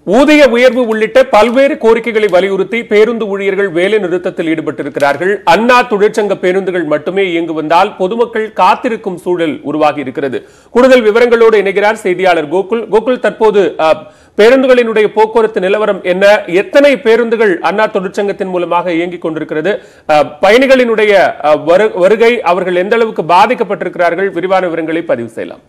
ஊதிய உயர்வு உள்ளிட்ட பல்வேறு கோரிக்கைகளை வலியுறுத்தி பேருந்து ஊழியர்கள் வேலை நிறுத்தத்தில் ஈடுபட்டிருக்கிறார்கள் அண்ணா தொழிற்சங்க பேருந்துகள் மட்டுமே இயங்கு வந்தால் பொதுமக்கள் காத்திருக்கும் சூழல் உருவாகி இருக்கிறது கூடுதல் விவரங்களோடு இணைகிறார் செய்தியாளர் கோகுல் கோகுல் தற்போது அஹ், பேருந்துகளினுடைய போக்குவரத்து நிலவரம் என்ன எத்தனை பேருந்துகள் அண்ணா தொழிற்சங்கத்தின் மூலமாக இயங்கிக் கொண்டிருக்கிறது அஹ், பயணிகளினுடைய அஹ், வரு- வருகை அவர்கள் எந்த அளவுக்கு பாதிக்கப்பட்டிருக்கிறார்கள் விரிவான விவரங்களை பதிவு செய்யலாம்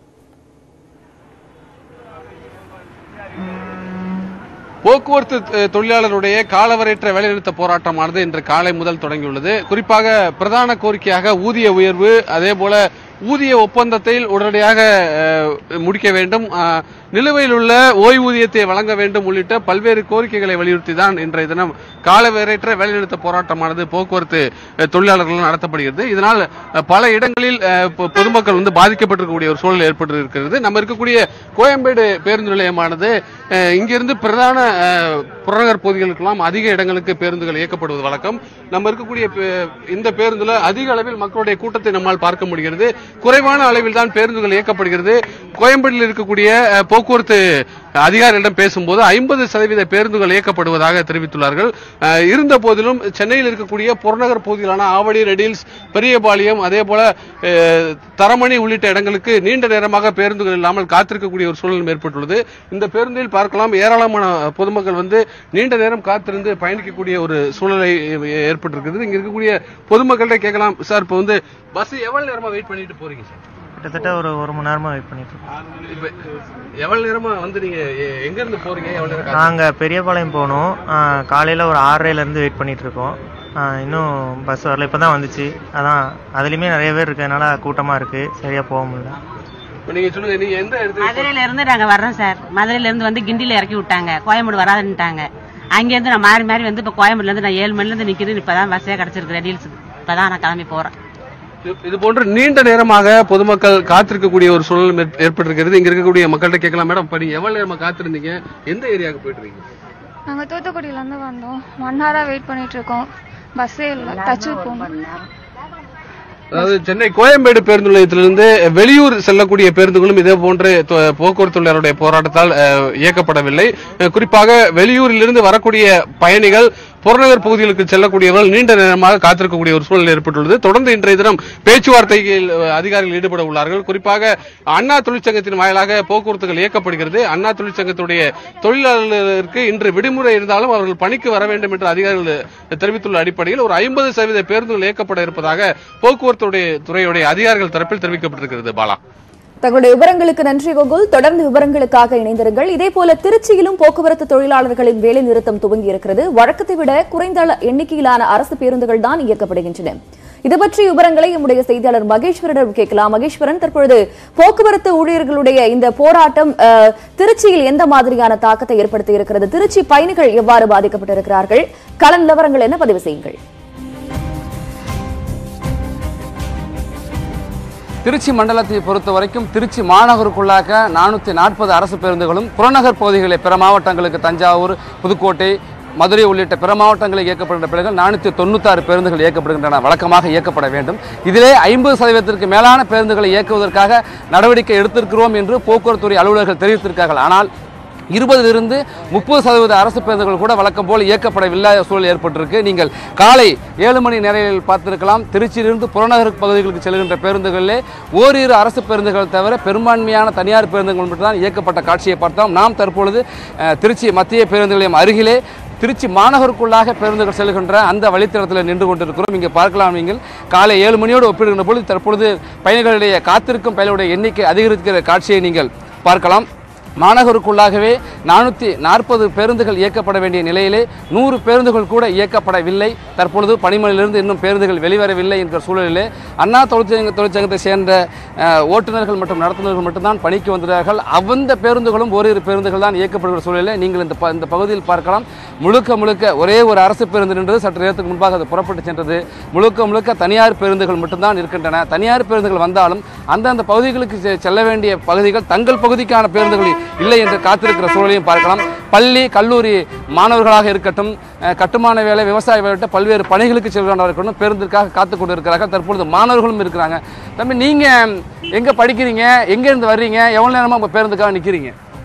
போக்குவரத்து அஹ், தொழிலாளருடைய காலவரையற்ற வேலைநிறுத்த போராட்டமானது இன்று காலை முதல் தொடங்கியுள்ளது குறிப்பாக பிரதான கோரிக்கையாக ஊதிய உயர்வு அதே போல ஊதிய ஒப்பந்தத்தில் உடனடியாக அஹ், முடிக்க வேண்டும் அஹ், நிலுவையில் உள்ள ஓய்வூதியத்தை வழங்க வேண்டும் உள்ளிட்ட பல்வேறு கோரிக்கைகளை வலியுறுத்தி தான் இன்றைய தினம் காலவரையற்ற வேலைநிறுத்த போராட்டமானது போக்குவரத்து அஹ், தொழிலாளர்கள் நடத்தப்படுகிறது இதனால் அஹ், பல இடங்களில் அஹ், பொ- பொதுமக்கள் வந்து பாதிக்கப்பட்டிருக்கக்கூடிய ஒரு சூழல் ஏற்பட்டு இருக்கிறது நம்ம இருக்கக்கூடிய கோயம்பேடு பேருந்து நிலையமானது அஹ், இங்கிருந்து பிரதான அஹ், புறநகர் பகுதிகளுக்கெல்லாம் அதிக இடங்களுக்கு பேருந்துகள் இயக்கப்படுவது வழக்கம் நம்ம இருக்கக்கூடிய பே- இந்த பேருந்துல அதிக அளவில் மக்களுடைய கூட்டத்தை நம்மால் பார்க்க முடிகிறது குறைவான அளவில் தான் பேருந்துகள் இயக்கப்படுகிறது கோயம்பேட்டில் இருக்கக்கூடிய அஹ், போக்குவரத்து அதிகாரிகளிடம் பேசும்போது ஐம்பது சதவீத பேருந்துகள் இயக்கப்படுவதாக தெரிவித்துள்ளார்கள் அஹ், இருந்த போதிலும் சென்னையில் இருக்கக்கூடிய புறநகர் பகுதிகளான ஆவடி ரெடில்ஸ் பெரியபாளையம் அதே போல அஹ், தரமணி உள்ளிட்ட இடங்களுக்கு நீண்ட நேரமாக பேருந்துகள் இல்லாமல் காத்திருக்கக்கூடிய ஒரு சூழல் ஏற்பட்டுள்ளது இந்த பேருந்தில் பார்க்கலாம் ஏராளமான பொதுமக்கள் வந்து நீண்ட நேரம் காத்திருந்து பயணிக்கக்கூடிய ஒரு சூழலை ஏற்பட்டிருக்கிறது இங்க இருக்கக்கூடிய பொதுமக்கள்கிட்ட கேட்கலாம் சார் இப்போ வந்து பஸ் எவ்வளவு நேரமா வெயிட் பண்ணிட்டு போறீங்க சார் கிட்டத்தட்ட ஒரு ஒரு மணி நேரமா வெயிட் பண்ணிட்டு இருக்கோம் இப்ப எவ்வளவு நேரமா வந்து நீங்க எ- எங்க இருந்து போறீங்க எவ்வளவு நேரம் காத்து- நாங்க பெரியபாளையம் போனோம் ஆ, காலையில ஒரு ஆறரைல இருந்து வெயிட் பண்ணிட்டு இருக்கோம் ஆ, இன்னும் பஸ் வரல இப்பதான் வந்துச்சு அதான் அதுலயுமே நிறைய பேர் இருக்கறதுனால கூட்டமா இருக்கு சரியா போக முடியல இப்ப நீங்க சொல்லுங்க நீங்க எந்த இடத்துல மதுரையில இருந்து நாங்க வர்றோம் சார் மதுரையில இருந்து வந்து கிண்டில இறக்கி விட்டாங்க கோயம்பேடு வராதுன்ட்டாங்க அங்கேருந்து நான் மாறி மாறி வந்து இப்ப கோயம்பேடுல இருந்து நான் ஏழு மணில இருந்து நிக்கிறேன் இப்பதான் பஸ்ஸே கிடைச்சிருக்கு டீல்ஸுக்கு இப்பதான் நான் கிளம்பி போறேன் இது- இது போன்று நீண்ட நேரமாக பொதுமக்கள் காத்திருக்கக்கூடிய ஒரு சூழல் ஏற்- ஏற்பட்டிருக்கிறது இங்க இருக்கக்கூடிய மக்கள்கிட்ட கேட்கலாம் மேடம் இப்ப நீங்க எவ்வளவு நேரமா காத்திருந்தீங்க எந்த ஏரியாவுக்கு போயிட்டு இருக்கீங்க நாங்க தூத்துக்குடியில இருந்து வந்தோம் ஒன் ஹவரா வெயிட் பண்ணிட்டு இருக்கோம் பஸ்ஸே இல்ல தச்சூர் போகணும் அதாவது சென்னை கோயம்பேடு பேருந்து நிலையத்திலிருந்து வெளியூர் செல்லக்கூடிய பேருந்துகளும் இதே போன்று தொ- போக்குவரத்து தொழிலாளருடைய போராட்டத்தால் அஹ், இயக்கப்படவில்லை அஹ், குறிப்பாக வெளியூரிலிருந்து வரக்கூடிய பயணிகள் புறநகர் பகுதிகளுக்கு செல்லக்கூடியவர்கள் நீண்ட நேரமாக காத்திருக்கக்கூடிய ஒரு சூழல் ஏற்பட்டுள்ளது தொடர்ந்து இன்றைய தினம் பேச்சுவார்த்தையில் அஹ், அதிகாரிகள் ஈடுபட உள்ளார்கள் குறிப்பாக அண்ணா தொழிற்சங்கத்தின் வாயிலாக போக்குவரத்துகள் இயக்கப்படுகிறது அண்ணா தொழிற்சங்கத்துடைய தொழிலாளர்களுக்கு இன்று விடுமுறை இருந்தாலும் அவர்கள் பணிக்கு வர வேண்டும் என்று அதிகாரிகள் தெரிவித்துள்ள அடிப்படையில் ஒரு ஐம்பது சதவீத பேருந்துகள் இயக்கப்பட இருப்பதாக போக்குவரத்துடைய துறையுடைய அதிகாரிகள் தரப்பில் தெரிவிக்கப்பட்டிருக்கிறது பாலா தங்களுடைய விவரங்களுக்கு நன்றி கோகுல் தொடர்ந்து விவரங்களுக்காக இணைந்திருங்கள் இதே போல திருச்சியிலும் போக்குவரத்து தொழிலாளர்களின் வேலை நிறுத்தம் துவங்கி இருக்கிறது வழக்கத்தை விட குறைந்த அள- எண்ணிக்கையிலான அரசு பேருந்துகள் தான் இயக்கப்படுகின்றன இது பற்றி விவரங்களை நம்முடைய செய்தியாளர் மகேஸ்வரனிடம் கேட்கலாம் மகேஸ்வரன் தற்பொழுது போக்குவரத்து ஊழியர்களுடைய இந்த போராட்டம் அஹ், திருச்சியில் எந்த மாதிரியான தாக்கத்தை ஏற்படுத்தி இருக்கிறது திருச்சி பயணிகள் எவ்வாறு பாதிக்கப்பட்டிருக்கிறார்கள் கள நிலவரங்கள் என்ன பதிவு செய்யுங்கள் திருச்சி மண்டலத்தை பொறுத்த வரைக்கும் திருச்சி மாநகருக்குள்ளாக நானூற்றி நாற்பது அரசு பேருந்துகளும் புறநகர் பகுதிகளில் பிற மாவட்டங்களுக்கு தஞ்சாவூர் புதுக்கோட்டை மதுரை உள்ளிட்ட பிற மாவட்டங்களில் இயக்கப்படுகின்ற பேருந்துகள் நானூற்றி தொண்ணூத்தாறு பேருந்துகள் இயக்கப்படுகின்றன வழக்கமாக இயக்கப்பட வேண்டும் இதிலே ஐம்பது சதவீதத்திற்கு மேலான பேருந்துகளை இயக்குவதற்காக நடவடிக்கை எடுத்திருக்கிறோம் என்று போக்குவரத்துறை அலுவலர்கள் தெரிவித்திருக்கிறார்கள் ஆனால் இருபதிலிருந்து முப்பது சதவீத அரசு பேருந்துகள் கூட வழக்கம் போல் இயக்கப்படவில்லை சூழல் ஏற்பட்டிருக்கு நீங்கள் காலை ஏழு மணி நேரையில் பார்த்திருக்கலாம் திருச்சியிலிருந்து புறநகர் பகுதிகளுக்கு செல்கின்ற பேருந்துகளிலே ஓரிரு அரசு பேருந்துகள் தவிர பெரும்பான்மையான தனியார் பேருந்துகள் மட்டும்தான் இயக்கப்பட்ட காட்சியை பார்த்தோம் நாம் தற்பொழுது அஹ், திருச்சி மத்திய பேருந்து நிலையம் அருகிலே திருச்சி மாநகருக்குள்ளாக பேருந்துகள் செல்கின்ற அந்த வழித்தடத்தில் நின்று கொண்டிருக்கிறோம் இங்கே பார்க்கலாம் நீங்கள் காலை ஏழு மணியோடு ஒப்பிடுகின்ற பொழுது தற்பொழுது பயணிகளிடையே காத்திருக்கும் பயணிகளுடைய எண்ணிக்கை அதிகரிக்கிற காட்சியை நீங்கள் பார்க்கலாம் மாநகருக்குள்ளாகவே நானூற்றி நாற்பது பேருந்துகள் இயக்கப்பட வேண்டிய நிலையிலே நூறு பேருந்துகள் கூட இயக்கப்படவில்லை தற்பொழுது பணிமனையிலிருந்து இன்னும் பேருந்துகள் வெளிவரவில்லை என்கிற சூழலிலே அண்ணா தொழிற்சங்க தொழிற்சங்கத்தை சேர்ந்த அஹ், ஓட்டுநர்கள் மற்றும் நடத்துனர்கள் மட்டும்தான் பணிக்கு வந்துள்ளார்கள் அந்த பேருந்துகளும் ஓரிரு பேருந்துகள் தான் இயக்கப்படுகிற சூழலிலே நீங்கள் இந்த ப- இந்த பகுதியில் பார்க்கலாம் முழுக்க முழுக்க ஒரே ஒரு அரசு பேருந்து நின்றது சற்று நேரத்துக்கு முன்பாக அது புறப்பட்டு சென்றது முழுக்க முழுக்க தனியார் பேருந்துகள் மட்டும்தான் இருக்கின்றன தனியார் பேருந்துகள் வந்தாலும் அந்தந்த பகுதிகளுக்கு செ- செல்ல வேண்டிய பகுதிகள் தங்கள் பகுதிக்கான பேருந்துகள் இல்லை என்று காத்திருக்கிற சூழலையும் பார்க்கலாம் பள்ளி கல்லூரி மாணவர்களாக இருக்கட்டும் அஹ், கட்டுமான வேலை விவசாய வேலை உள்ளிட்ட பல்வேறு பணிகளுக்கு செல்கிறவர்கள் இருக்கட்டும் பேருந்திற்காக காத்து கொண்டு இருக்கிறார்கள் தற்பொழுது மாணவர்களும் இருக்கிறாங்க தம்பி நீங்க எங்க படிக்கிறீங்க எங்க இருந்து வர்றீங்க எவ்வளவு நேரமா உங்க பேருந்துக்காக நிக்கிறீங்க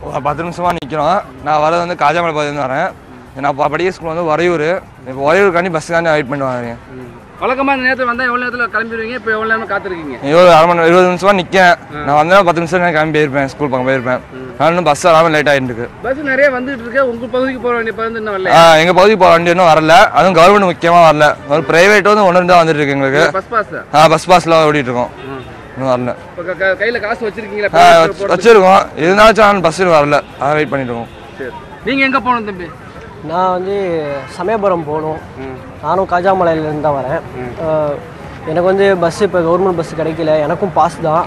ஒரு பத்து நிமிஷமா நிற்கிறோம் நான் வரது வந்து காஜாமலை பகுதியிலேருந்து வரேன் நான் ப- படிக்கிற ஸ்கூல் வந்து உறையூர் இப்போ உறையூருக்காண்டி பஸ்ஸுக்காண்டி வெயிட் பண்ணி வரேன் வழக்கமா இந்த நேரத்தில் வந்தா எவ்வளவு நேரத்தில் கிளம்பிடுவீங்க இப்போ எவ்வளவு நேரம் காத்திருக்கீங்க இருபது அரை மணி இருபது நிமிஷமா நிற்கேன் நான் வந்தேன் பத்து நிமிஷம் நான் கிளம்பி போயிருப்பேன் ஸ்கூல் பக்கம் போயிருப்பேன் நான் இன்னும் பஸ் வராமல் லேட் ஆகிட்டு இருக்கு பஸ் நிறைய வந்துட்டு இருக்கு உங்க பகுதிக்கு போக வேண்டிய பேருந்து இன்னும் வரல ஆ, எங்க பகுதிக்கு போக வண்டி இன்னும் வரல அதுவும் கவர்மெண்ட் முக்கியமா வரல ஒரு பிரைவேட் வந்து ஒன்று தான் வந்துட்டு இருக்கு எங்களுக்கு பஸ் பாஸ் ஆ பஸ் பாஸ்ல ஓடிட்டு இருக்கோம் இன்னும் வரல இப்போ க- க- கையில காசு வச்சிருக்கீங்களா ஆ, பேருந்து வச்சு- போறதுக்கு? வச்சிருக்கோம் இருந்தாலும் ஆனால் பஸ் வரல அதான் வெயிட் பண்ணிட்டு இருக்கோம் சரி நீங்க எங்க போகணும் தம்பி நான் வந்து சமயபுரம் போகணும் நானும் காஜாமலையிலேருந்து தான் வரேன் அஹ், எனக்கு வந்து பஸ் இப்போ கவர்மெண்ட் பஸ் கிடைக்கல எனக்கும் பாஸ் தான்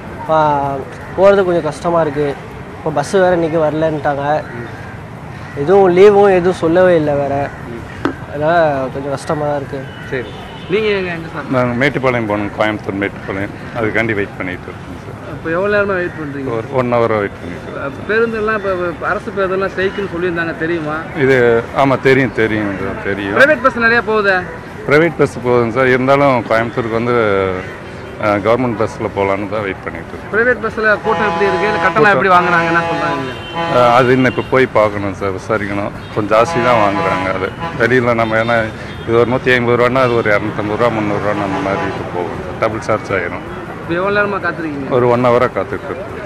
போகிறது கொஞ்சம் கஷ்டமாக இருக்குது இப்போ பஸ்ஸு வேறு இன்றைக்கி வரலன்ட்டாங்க எதுவும் லீவும் எதுவும் சொல்லவே இல்லை வேறு அதனால் கொஞ்சம் கஷ்டமாக தான் இருக்குது சரி நீங்க எங்க எங்க சார் நாங்கள் மேட்டுப்பாளையம் போகணும் கோயம்புத்தூர் மேட்டுப்பாளையம் அதுக்காண்டி வெயிட் பண்ணிட்டு இருக்கோம் சார் இப்போ எவ்வளவு நேரமா வெயிட் பண்றீங்க ஒரு ஒன் ஹவராக வெயிட் பண்ணிட்டு இருக்கோம் அஹ் பேருந்தெல்லாம் இப்போ அரசு பேருந்தெல்லாம் ஸ்ட்ரைக்குன்னு சொல்லியிருந்தாங்க தெரியுமா இது ஆமாம் தெரியும் தெரியும் இது தெரியும் பிரைவேட் பஸ் நிறைய போகுதே ப்ரைவேட் பஸ் போகுதுங்க சார் இருந்தாலும் கோயம்புத்தூருக்கு வந்து கவர்மெண்ட் பஸ்ஸில் போகலான்னு தான் வெயிட் பண்ணிட்டு இருக்கோம் பிரைவேட் பஸ்ல கூட்டம் எப்படி இருக்கு இல்லை கட்டணம் எப்படி வாங்குறாங்க என்ன சொல்றாங்க அஹ், அது இன்னும் இப்போ போய் பார்க்கணும் சார் விசாரிக்கணும் கொஞ்சம் ஜாஸ்தி தான் வாங்குறாங்க அது வெளியில் நம்ம ஏன்னா இது ஒரு நூற்றி ஐம்பது ரூபான்னா அது ஒரு இரநூத்தம்பது ரூபா முந்நூறுரூவா அந்த மாதிரி இப்போ போகும் டபுள் சார்ஜ் ஆயிரும் இப்போ எவ்வளவு நேரமா காத்திருக்கீங்க ஒரு ஒன் ஹவராக காத்துட்டு இருக்கோம்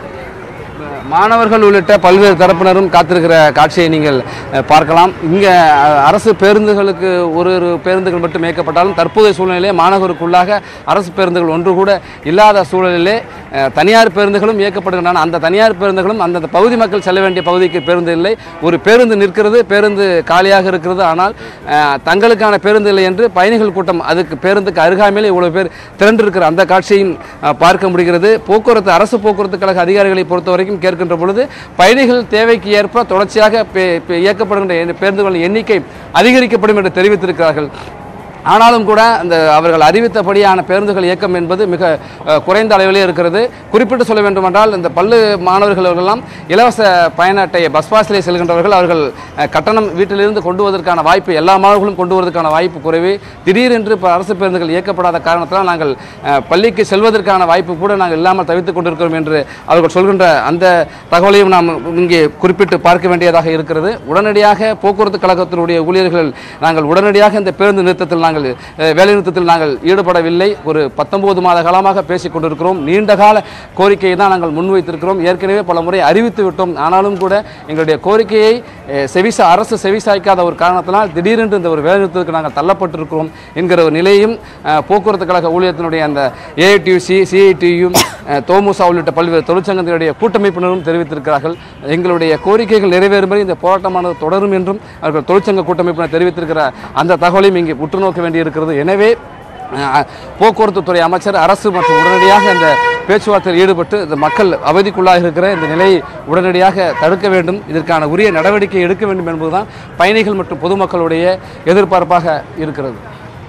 மாணவர்கள் உள்ளிட்ட பல்வேறு தரப்பினரும் காத்திருக்கிற காட்சியை நீங்கள் அஹ், பார்க்கலாம் இங்கே அரசு பேருந்துகளுக்கு ஒரு ஒரு பேருந்துகள் மட்டும் இயக்கப்பட்டாலும் தற்போதைய சூழ்நிலையிலே மாணவருக்குள்ளாக அரசு பேருந்துகள் ஒன்று கூட இல்லாத சூழலிலே அஹ், தனியார் பேருந்துகளும் இயக்கப்படுகின்றன அந்த தனியார் பேருந்துகளும் அந்தந்த பகுதி மக்கள் செல்ல வேண்டிய பகுதிக்கு பேருந்து இல்லை ஒரு பேருந்து நிற்கிறது பேருந்து காலியாக இருக்கிறது ஆனால் அஹ், தங்களுக்கான பேருந்து இல்லை என்று பயணிகள் கூட்டம் அதுக்கு பேருந்துக்கு அருகாமையிலே இவ்வளவு பேர் திரண்டிருக்கிற அந்த காட்சியும் அஹ், பார்க்க முடிகிறது போக்குவரத்து அரசு போக்குவரத்து கழக அதிகாரிகளை பொறுத்த வரைக்கும் கேட்கின்ற பொழுது பயணிகள் தேவைக்கு ஏற்ப தொடர்ச்சியாக பே- பே- இயக்கப்படுகின்ற எண்ண- பேருந்துகளின் எண்ணிக்கை அதிகரிக்கப்படும் என்று தெரிவித்திருக்கிறார்கள் ஆனாலும் கூட அந்த அவர்கள் அறிவித்தபடியான பேருந்துகள் இயக்கம் என்பது மிக அஹ், குறைந்த அளவிலே இருக்கிறது குறிப்பிட்டு சொல்ல வேண்டுமென்றால் இந்த பள்ளு மாணவர்கள் எல்லாம் இலவச பயண அட்டை பஸ் பாஸிலே செல்கின்றவர்கள் அவர்கள் அஹ், கட்டணம் வீட்டிலிருந்து கொண்டு வருவதற்கான வாய்ப்பு எல்லா மாணவர்களும் கொண்டு வருவதற்கான வாய்ப்பு குறைவு திடீரென்று இப்போ அரசு பேருந்துகள் இயக்கப்படாத காரணத்தினால் நாங்கள் அஹ், பள்ளிக்கு செல்வதற்கான வாய்ப்பு கூட நாங்கள் இல்லாமல் தவித்துக் கொண்டிருக்கிறோம் என்று அவர்கள் சொல்கின்ற அந்த தகவலையும் நாம் இங்கே குறிப்பிட்டு பார்க்க வேண்டியதாக இருக்கிறது உடனடியாக போக்குவரத்து கழகத்தினுடைய ஊழியர்கள் நாங்கள் உடனடியாக இந்த பேருந்து நிறுத்தத்தில் நாங்கள் அஹ், வேலைநிறுத்தத்தில் நாங்கள் ஈடுபடவில்லை ஒரு பத்தொன்பது மாத காலமாக பேசிக் கொண்டிருக்கிறோம் நீண்ட கால கோரிக்கையை தான் நாங்கள் முன்வைத்திருக்கிறோம் ஏற்கனவே பல முறை அறிவித்து விட்டோம் ஆனாலும் கூட எங்களுடைய கோரிக்கையை அஹ், செவிசா அரசு செவிசாய்க்காத ஒரு காரணத்தினால் திடீரென்று இந்த ஒரு வேலைநிறுத்தத்துக்கு நாங்கள் தள்ளப்பட்டிருக்கிறோம் என்கிற ஒரு நிலையும் அஹ், போக்குவரத்து கழக ஊழியத்தினுடைய அந்த ஏஐடியூசி சிஐடியும் தோமுசா உள்ளிட்ட பல்வேறு தொழிற்சங்கத்தினுடைய கூட்டமைப்பினரும் தெரிவித்திருக்கிறார்கள் எங்களுடைய கோரிக்கைகள் நிறைவேறும் வரை இந்த போராட்டமானது தொடரும் என்றும் அவர்கள் தொழிற்சங்க கூட்டமைப்பினர் தெரிவித்திருக்கிற அந்த தகவலையும் இங்கே உற்று நோக்க வேண்டியிருக்கிறது எனவே அஹ், போக்குவரத்து துறை அமைச்சர் அரசு மற்றும் உடனடியாக இந்த பேச்சுவார்த்தையில் ஈடுபட்டு இந்த மக்கள் அவதிக்குள்ளாக இருக்கிற இந்த நிலையை உடனடியாக தடுக்க வேண்டும் இதற்கான உரிய நடவடிக்கை எடுக்க வேண்டும் என்பதுதான் பயணிகள் மற்றும் பொதுமக்களுடைய எதிர்பார்ப்பாக இருக்கிறது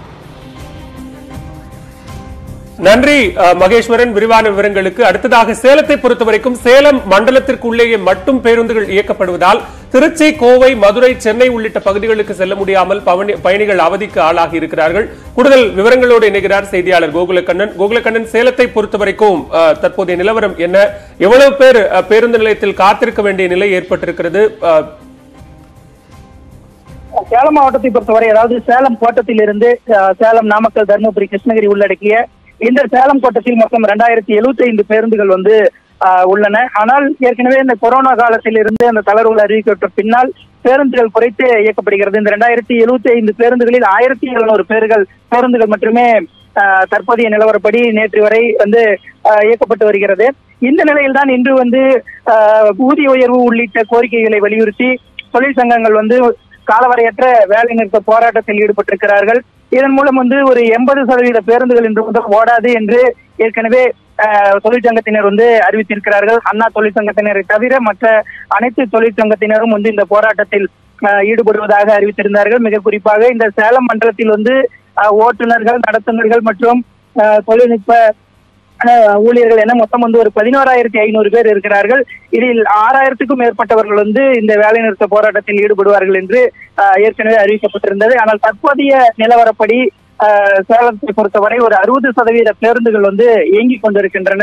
நன்றி அஹ், மகேஸ்வரன் விரிவான விவரங்களுக்கு அடுத்ததாக சேலத்தை பொறுத்தவரைக்கும் சேலம் மண்டலத்திற்குள்ளேயே மட்டும் பேருந்துகள் இயக்கப்படுவதால் திருச்சி கோவை மதுரை சென்னை உள்ளிட்ட பகுதிகளுக்கு செல்ல முடியாமல் பவனி- பயணிகள் அவதிக்கு ஆளாகி இருக்கிறார்கள் கூடுதல் விவரங்களோடு இணைகிறார் செய்தியாளர் கோகுலக்கண்ணன் கோகுலக்கண்ணன் சேலத்தை பொறுத்தவரைக்கும் அஹ், தற்போதைய நிலவரம் என்ன எவ்வளவு பேர் அஹ், பேருந்து நிலையத்தில் காத்திருக்க வேண்டிய நிலை ஏற்பட்டிருக்கிறது அஹ், சேலம் மாவட்டத்தை பொறுத்தவரை அதாவது சேலம் கோட்டத்திலிருந்து அஹ், சேலம் நாமக்கல் தருமபுரி கிருஷ்ணகிரி உள்ளடக்கிய இந்த சேலம் கோட்டத்தில் மொத்தம் ரெண்டாயிரத்தி எழுபத்தி ஐந்து பேருந்துகள் வந்து அஹ், உள்ளன ஆனால் ஏற்கனவே இந்த கொரோனா காலத்தில் இருந்து அந்த தளர்வுகள் அறிவிக்கப்பட்ட பின்னால் பேருந்துகள் குறைத்து இயக்கப்படுகிறது இந்த ரெண்டாயிரத்தி எழுபத்தி ஐந்து பேருந்துகளில் ஆயிரத்தி எழுநூறு பேர்கள் பேருந்துகள் மட்டுமே அஹ், தற்போதைய நிலவரப்படி நேற்று வரை வந்து அஹ், இயக்கப்பட்டு வருகிறது இந்த நிலையில்தான் இன்று வந்து அஹ், ஊதிய உயர்வு உள்ளிட்ட கோரிக்கைகளை வலியுறுத்தி தொழிற்சங்கங்கள் வந்து காலவரையற்ற வேலை நிறுத்த போராட்டத்தில் ஈடுபட்டிருக்கிறார்கள் இதன் மூலம் வந்து ஒரு எண்பது சதவீத பேருந்துகள் இன்று முதல் ஓடாது என்று ஏற்கனவே அஹ், தொழிற்சங்கத்தினர் வந்து அறிவித்திருக்கிறார்கள் அண்ணா தொழிற்சங்கத்தினரை தவிர மற்ற அனைத்து தொழிற்சங்கத்தினரும் வந்து இந்த போராட்டத்தில் அஹ், ஈடுபடுவதாக அறிவித்திருந்தார்கள் மிக குறிப்பாக இந்த சேலம் மண்டலத்தில் வந்து அஹ், ஓட்டுநர்கள் நடத்துனர்கள் மற்றும் அஹ், தொழில்நுட்ப அஹ், ஊழியர்கள் என மொத்தம் வந்து ஒரு பதினோராயிரத்தி ஐநூறு பேர் இருக்கிறார்கள் இதில் ஆறாயிரத்துக்கும் மேற்பட்டவர்கள் வந்து இந்த வேலைநிறுத்த போராட்டத்தில் ஈடுபடுவார்கள் என்று அஹ், ஏற்கனவே அறிவிக்கப்பட்டிருந்தது ஆனால் தற்போதைய நிலவரப்படி அஹ், சேலத்தை பொறுத்தவரை ஒரு அறுபது சதவீத பேருந்துகள் வந்து இயங்கிக் கொண்டிருக்கின்றன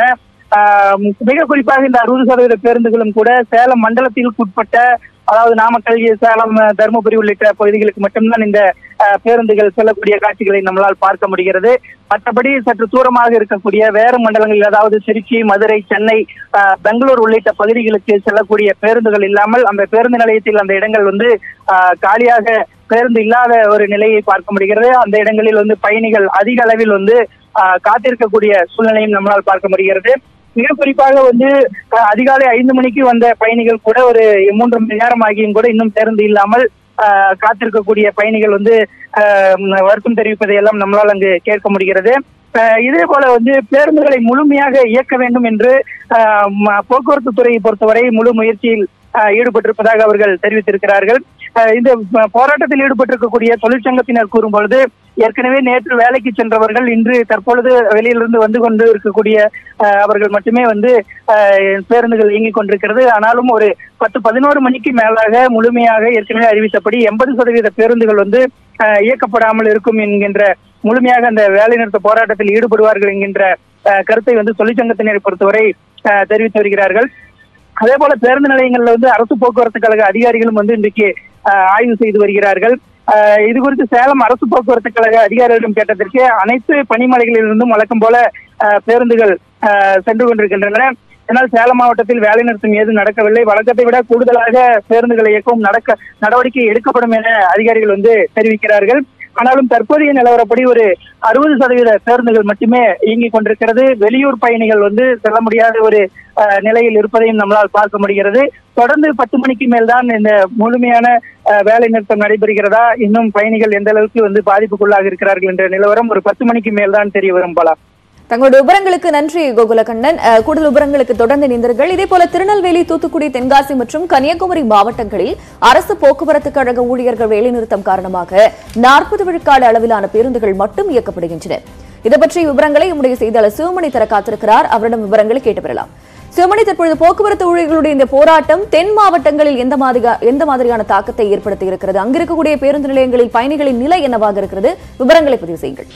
ஆஹ் மிக குறிப்பாக இந்த அறுபது சதவீத பேருந்துகளும் கூட சேலம் மண்டலத்திற்கு உட்பட்ட அதாவது நாமக்கல் சேலம் தருமபுரி உள்ளிட்ட பகுதிகளுக்கு மட்டும்தான் இந்த ஆஹ், பேருந்துகள் செல்லக்கூடிய காட்சிகளை நம்மளால் பார்க்க முடிகிறது மற்றபடி சற்று தூரமாக இருக்கக்கூடிய வேறு மண்டலங்களில் அதாவது திருச்சி மதுரை சென்னை ஆஹ், பெங்களூர் உள்ளிட்ட பகுதிகளுக்கு செல்லக்கூடிய பேருந்துகள் இல்லாமல் அந்த பேருந்து நிலையத்தில் அந்த இடங்கள் வந்து ஆஹ், காலியாக பேருந்து இல்லாத ஒரு நிலையை பார்க்க முடிகிறது அந்த இடங்களில் வந்து பயணிகள் அதிக அளவில் வந்து ஆஹ், காத்திருக்கக்கூடிய சூழ்நிலையும் நம்மளால் பார்க்க முடிகிறது மிக குறிப்பாக வந்து அஹ், அதிகாலை ஐந்து மணிக்கு வந்த பயணிகள் கூட ஒரு மூன்று மணி நேரம் ஆகியும் கூட இன்னும் பேருந்து இல்லாமல் அஹ், காத்திருக்கக்கூடிய பயணிகள் வந்து அஹ், ம், வருத்தம் தெரிவிப்பதை எல்லாம் நம்மளால் அங்கு கேட்க முடிகிறது அஹ், இதே போல வந்து பேருந்துகளை முழுமையாக இயக்க வேண்டும் என்று அஹ், ம- போக்குவரத்து துறையை பொறுத்தவரை முழு முயற்சியில் அஹ், ஈடுபட்டிருப்பதாக அவர்கள் தெரிவித்திருக்கிறார்கள் அஹ், இந்த ப- போராட்டத்தில் ஈடுபட்டிருக்கக்கூடிய தொழிற்சங்கத்தினர் கூறும் பொழுது ஏற்கனவே நேற்று வேலைக்கு சென்றவர்கள் இன்று தற்பொழுது வெளியிலிருந்து வந்து கொண்டு இருக்கக்கூடிய அஹ், அவர்கள் மட்டுமே வந்து அஹ், பேருந்துகள் இயங்கிக் கொண்டிருக்கிறது ஆனாலும் ஒரு பத்து பதினோரு மணிக்கு மேலாக முழுமையாக ஏற்கனவே அறிவித்தபடி எண்பது சதவீத பேருந்துகள் வந்து அஹ், இயக்கப்படாமல் இருக்கும் என்கின்ற முழுமையாக அந்த வேலைநிறுத்த போராட்டத்தில் ஈடுபடுவார்கள் என்கின்ற அஹ், கருத்தை வந்து தொழிற்சங்கத்தினரை பொறுத்தவரை அஹ், தெரிவித்து வருகிறார்கள் அதே போல பேருந்து நிலையங்கள்ல வந்து அரசு போக்குவரத்து கழக அதிகாரிகளும் வந்து இன்றைக்கு அஹ், ஆய்வு செய்து வருகிறார்கள் அஹ், இது குறித்து சேலம் அரசு போக்குவரத்து கழக அதிகாரிகளிடம் கேட்டதற்கு அனைத்து பணிமனைகளிலிருந்தும் வழக்கம் போல அஹ், பேருந்துகள் அஹ், சென்று கொண்டிருக்கின்றன இதனால் சேலம் மாவட்டத்தில் வேலைநிறுத்தம் ஏதும் நடக்கவில்லை வழக்கத்தை விட கூடுதலாக பேருந்துகளை இயக்கவும் நடக்க நடவடிக்கை எடுக்கப்படும் என அதிகாரிகள் வந்து தெரிவிக்கிறார்கள் ஆனாலும் தற்போதைய நிலவரப்படி ஒரு அறுபது சதவீத பேருந்துகள் மட்டுமே இயங்கிக் கொண்டிருக்கிறது வெளியூர் பயணிகள் வந்து செல்ல முடியாத ஒரு அஹ், நிலையில் இருப்பதையும் நம்மளால் பார்க்க முடிகிறது தொடர்ந்து பத்து மணிக்கு மேல்தான் இந்த முழுமையான அஹ், வேலை நிறுத்தம் நடைபெறுகிறதா இன்னும் பயணிகள் எந்த அளவுக்கு வந்து பாதிப்புக்குள்ளாக இருக்கிறார்கள் என்ற நிலவரம் ஒரு பத்து மணிக்கு மேல்தான் தெரிய வரும் போல தங்களுடைய விவரங்களுக்கு நன்றி கோகுலகண்ணன் அஹ், கூடுதல் விவரங்களுக்கு தொடர்ந்து இணைந்தீர்கள் இதே போல திருநெல்வேலி தூத்துக்குடி தென்காசி மற்றும் கன்னியாகுமரி மாவட்டங்களில் அரசு போக்குவரத்து கழக ஊழியர்கள் வேலைநிறுத்தம் காரணமாக நாற்பது விழுக்காடு அளவிலான பேருந்துகள் மட்டும் இயக்கப்படுகின்றன இது பற்றிய விவரங்களை நம்முடைய செய்தியாளர் சிவமணி தர காத்திருக்கிறார் அவரிடம் விவரங்களை கேட்டு பெறலாம் சிவமணி தற்பொழுது போக்குவரத்து ஊழியர்களுடைய இந்த போராட்டம் தென் மாவட்டங்களில் எந்த மாதிரி எந்த மாதிரியான தாக்கத்தை ஏற்படுத்தி இருக்கிறது அங்க இருக்கக்கூடிய பேருந்து நிலையங்களில் பயணிகளின் நிலை என்னவாக இருக்கிறது விவரங்களை பதிவு செய்யுங்கள்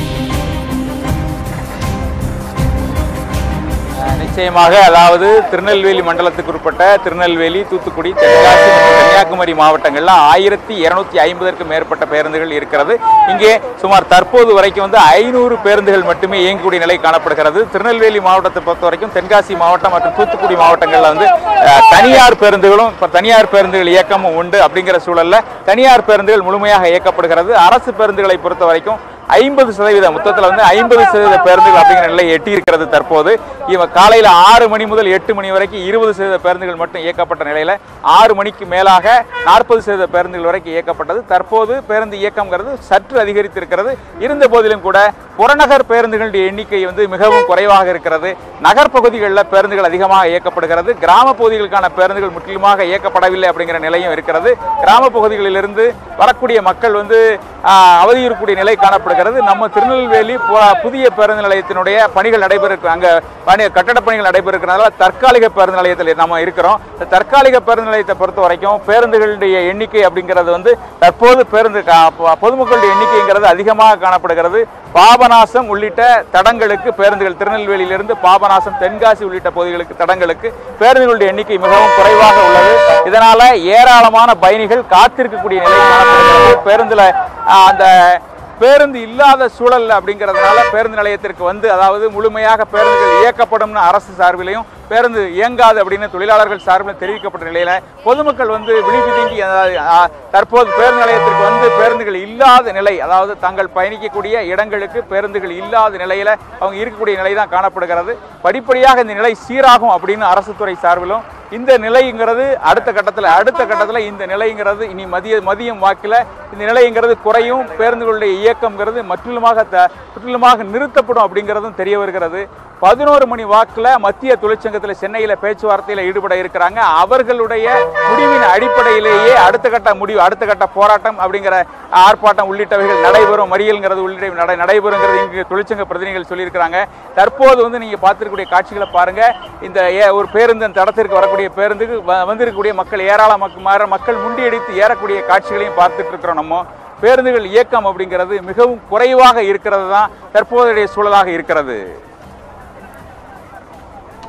நிச்சயமாக அதாவது திருநெல்வேலி மண்டலத்துக்கு உட்பட்ட திருநெல்வேலி தூத்துக்குடி தென்காசி மற்றும் கன்னியாகுமரி மாவட்டங்கள்ல ஆயிரத்தி இருநூத்தி ஐம்பதற்கும் மேற்பட்ட பேருந்துகள் இருக்கிறது இங்கே சுமார் தற்போது வரைக்கும் வந்து ஐநூறு பேருந்துகள் மட்டுமே இயங்கக்கூடிய நிலை காணப்படுகிறது திருநெல்வேலி மாவட்டத்தை பொறுத்த வரைக்கும் தென்காசி மாவட்டம் மற்றும் தூத்துக்குடி மாவட்டங்கள்ல வந்து அஹ், தனியார் பேருந்துகளும் இப்ப தனியார் பேருந்துகள் இயக்கமும் உண்டு அப்படிங்கிற சூழல்ல தனியார் பேருந்துகள் முழுமையாக இயக்கப்படுகிறது அரசு பேருந்துகளை பொறுத்த வரைக்கும் ஐம்பது சதவீதம் மொத்தத்தில் வந்து ஐம்பது சதவீத பேருந்துகள் அப்படிங்கிற நிலை எட்டி இருக்கிறது தற்போது இவன் காலையில் ஆறு மணி முதல் எட்டு மணி வரைக்கும் இருபது சதவீத பேருந்துகள் மட்டும் இயக்கப்பட்ட நிலையில் ஆறு மணிக்கு மேலாக நாற்பது சதவீத பேருந்துகள் வரைக்கும் இயக்கப்பட்டது தற்போது பேருந்து இயக்கம்ங்கிறது சற்று அதிகரித்திருக்கிறது இருந்த போதிலும் கூட புறநகர் பேருந்துகளுடைய எண்ணிக்கை வந்து மிகவும் குறைவாக இருக்கிறது நகர்ப்பகுதிகளில் பேருந்துகள் அதிகமாக இயக்கப்படுகிறது கிராம பகுதிகளுக்கான பேருந்துகள் முற்றிலுமாக இயக்கப்படவில்லை அப்படிங்கிற நிலையும் இருக்கிறது கிராம பகுதிகளிலிருந்து வரக்கூடிய மக்கள் வந்து ஆஹ், அவதியுறக்கூடிய நிலை காணப்படுகிறது நம்ம திருநெல்வேலி பு- புதிய பேருந்து நிலையத்தினுடைய பணிகள் நடைபெற அங்க பணி கட்டட பணிகள் நடைபெறுகிறதுனால தற்காலிக பேருந்து நிலையத்தில் நம்ம இருக்கிறோம் இந்த தற்காலிக பேருந்து நிலையத்தை பொறுத்த வரைக்கும் பேருந்துகளுடைய எண்ணிக்கை அப்படிங்கிறது வந்து தற்போது பேருந்து கா- பொ- பொதுமக்களுடைய எண்ணிக்கைங்கிறது அதிகமாக காணப்படுகிறது பாபநாசம் உள்ளிட்ட தடங்களுக்கு பேருந்துகள் திருநெல்வேலியிலிருந்து பாபநாசம் தென்காசி உள்ளிட்ட பகுதிகளுக்கு தடங்களுக்கு பேருந்துகளுடைய எண்ணிக்கை மிகவும் குறைவாக உள்ளது இதனால ஏராளமான பயணிகள் காத்திருக்கக்கூடிய நிலை காணப்படுகிறது பேருந்துல ஆஹ், அந்த பேருந்து இல்லாத சூழல் அப்படிங்கிறதுனால பேருந்து நிலையத்திற்கு வந்து அதாவது முழுமையாக பேருந்துகள் இயக்கப்படும்னு அரசு சார்பிலையும் பேருந்து இயங்காது அப்படின்னு தொழிலாளர்கள் சார்பில் தெரிவிக்கப்பட்ட நிலையில பொதுமக்கள் வந்து விழிப்புதுங்கி அதாவது, ஆ, தற்போது பேருந்து நிலையத்திற்கு வந்து பேருந்துகள் இல்லாத நிலை அதாவது தாங்கள் பயணிக்கக்கூடிய இடங்களுக்கு பேருந்துகள் இல்லாத நிலையில அவங்க இருக்கக்கூடிய நிலை தான் காணப்படுகிறது படிப்படியாக இந்த நிலை சீராகும் அப்படின்னு அரசு துறை சார்பிலும் இந்த நிலைங்கிறது அடுத்த கட்டத்தில் அடுத்த கட்டத்தில் இந்த நிலைங்கிறது இனி மதிய மதியம் வாக்கில் இந்த நிலைங்கிறது குறையும் பேருந்துகளுடைய இயக்கம்ங்கிறது முற்றிலுமாக த முற்றிலுமாக நிறுத்தப்படும் அப்படிங்கிறதும் தெரிய வருகிறது பதினோரு மணி வாக்கில் மத்திய தொழிற்சங்கத்தில் சென்னையில் பேச்சுவார்த்தையில் ஈடுபட இருக்கிறாங்க அவர்களுடைய முடிவின் அடிப்படையிலேயே அடுத்த கட்ட முடிவு அடுத்த கட்ட போராட்டம் அப்படிங்கிற ஆர்ப்பாட்டம் உள்ளிட்டவைகள் நடைபெறும் மறியல்ங்கிறது உள்ளிட்ட நடை நடைபெறுங்கிறது இங்கு தொழிற்சங்க பிரதிநிதிகள் சொல்லியிருக்கிறாங்க தற்போது வந்து நீங்கள் பார்த்துருக்கக்கூடிய காட்சிகளை பாருங்க இந்த ஏ- ஒரு பேருந்து அந்த தடத்திற்கு வரக்கூடிய பேருந்துக்கு வ- வந்திருக்கக்கூடிய மக்கள் ஏராள மக்கள் மக்கள் முண்டியடித்து ஏறக்கூடிய காட்சிகளையும் பார்த்துட்டு இருக்கிறோம் நம்ம பேருந்துகள் இயக்கம் அப்படிங்கிறது மிகவும் குறைவாக இருக்கிறது தான் தற்போதைய சூழலாக இருக்கிறது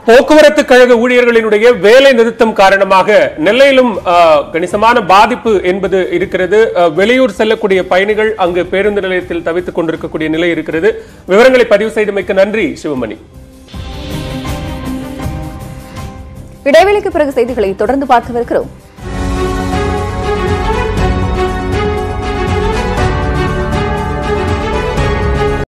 போக்குவரத்து கழக ஊழியர்களினுடைய வேலை நிறுத்தம் காரணமாக நெல்லையிலும் ஆ, கணிசமான பாதிப்பு என்பது இருக்கிறது ஆ, வெளியூர் செல்லக்கூடிய பயணிகள் அங்கு பேருந்து நிலையத்தில் தவித்துக் கொண்டிருக்கக்கூடிய நிலை இருக்கிறது விவரங்களை பதிவு செய்தமைக்கு நன்றி சிவமணி இடைவெளிக்கு பிறகு செய்திகளை தொடர்ந்து பார்க்கவிருக்கிறோம்